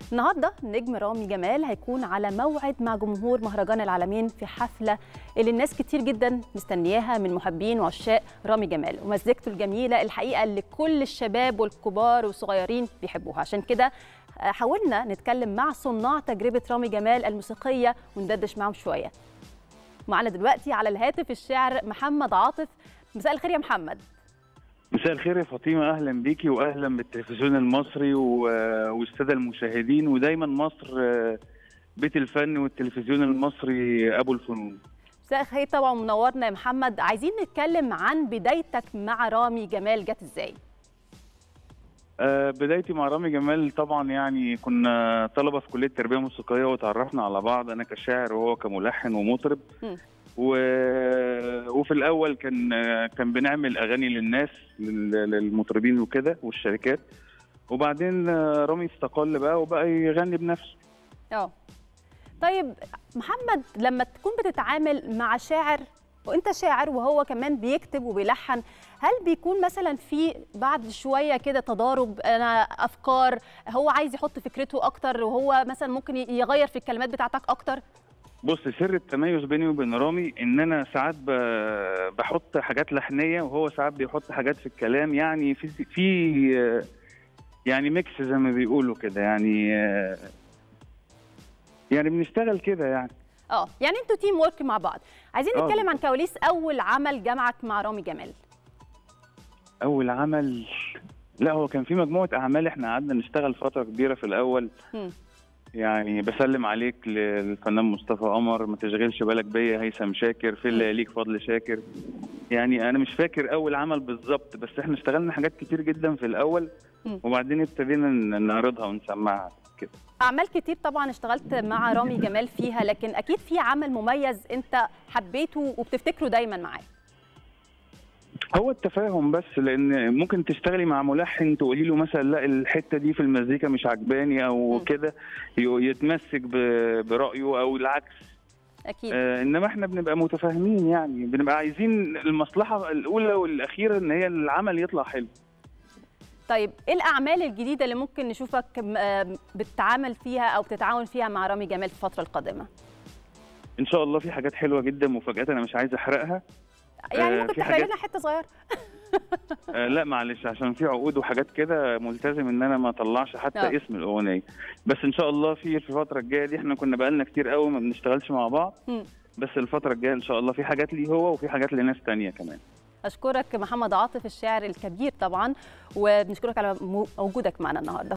النهارده نجم رامي جمال هيكون على موعد مع جمهور مهرجان العالمين في حفله اللي الناس كتير جدا مستنياها من محبين وعشاق رامي جمال ومزيكته الجميله الحقيقه اللي كل الشباب والكبار والصغيرين بيحبوها عشان كده حاولنا نتكلم مع صناع تجربه رامي جمال الموسيقيه وندردش معاهم شويه معنا دلوقتي على الهاتف الشاعر محمد عاطف مساء الخير يا محمد مساء الخير يا فاطمه اهلا بيكي واهلا بالتلفزيون المصري والساده المشاهدين ودايما مصر بيت الفن والتلفزيون المصري ابو الفنون مساء الخير طبعا منورنا يا محمد عايزين نتكلم عن بدايتك مع رامي جمال جت ازاي آه بدايتي مع رامي جمال طبعا يعني كنا طلبه في كليه تربيه موسيقيه وتعرفنا على بعض انا كشاعر وهو كملحن ومطرب م. و... وفي الاول كان كان بنعمل اغاني للناس للمطربين وكده والشركات وبعدين رامي استقل بقى وبقى يغني بنفسه اه طيب محمد لما تكون بتتعامل مع شاعر وانت شاعر وهو كمان بيكتب وبيلحن هل بيكون مثلا في بعد شويه كده تضارب انا افكار هو عايز يحط فكرته اكتر وهو مثلا ممكن يغير في الكلمات بتاعتك اكتر بص سر التميز بيني وبين رامي ان انا ساعات بحط حاجات لحنيه وهو ساعات بيحط حاجات في الكلام يعني في في يعني ميكس زي ما بيقولوا كده يعني يعني بنشتغل كده يعني اه يعني انتوا تيم ورك مع بعض عايزين نتكلم عن كواليس اول عمل جمعك مع رامي جمال اول عمل لا هو كان في مجموعه اعمال احنا قعدنا نشتغل فتره كبيره في الاول م. يعني بسلم عليك للفنان مصطفى قمر ما تشغلش بالك بيا هيثم شاكر في اللي ليك فضل شاكر يعني انا مش فاكر اول عمل بالظبط بس احنا اشتغلنا حاجات كتير جدا في الاول وبعدين ابتدينا نعرضها ونسمعها كده اعمال كتير طبعا اشتغلت مع رامي جمال فيها لكن اكيد في عمل مميز انت حبيته وبتفتكره دايما معاه هو التفاهم بس لان ممكن تشتغلي مع ملحن تقولي له مثلا لا الحته دي في المزيكا مش عجباني او كده يتمسك برايه او العكس اكيد آه انما احنا بنبقى متفاهمين يعني بنبقى عايزين المصلحه الاولى والاخيره ان هي العمل يطلع حلو طيب ايه الاعمال الجديده اللي ممكن نشوفك بتتعامل فيها او بتتعاون فيها مع رامي جمال في الفتره القادمه ان شاء الله في حاجات حلوه جدا مفاجات انا مش عايز احرقها يعني ممكن تحرق لنا حته صغيره آه لا معلش عشان في عقود وحاجات كده ملتزم ان انا ما اطلعش حتى أوه. اسم الاغنيه بس ان شاء الله في في الفتره الجايه دي احنا كنا بقالنا كتير قوي ما بنشتغلش مع بعض م. بس الفتره الجايه ان شاء الله في حاجات ليه هو وفي حاجات لناس تانية كمان اشكرك محمد عاطف الشاعر الكبير طبعا وبنشكرك على وجودك معنا النهارده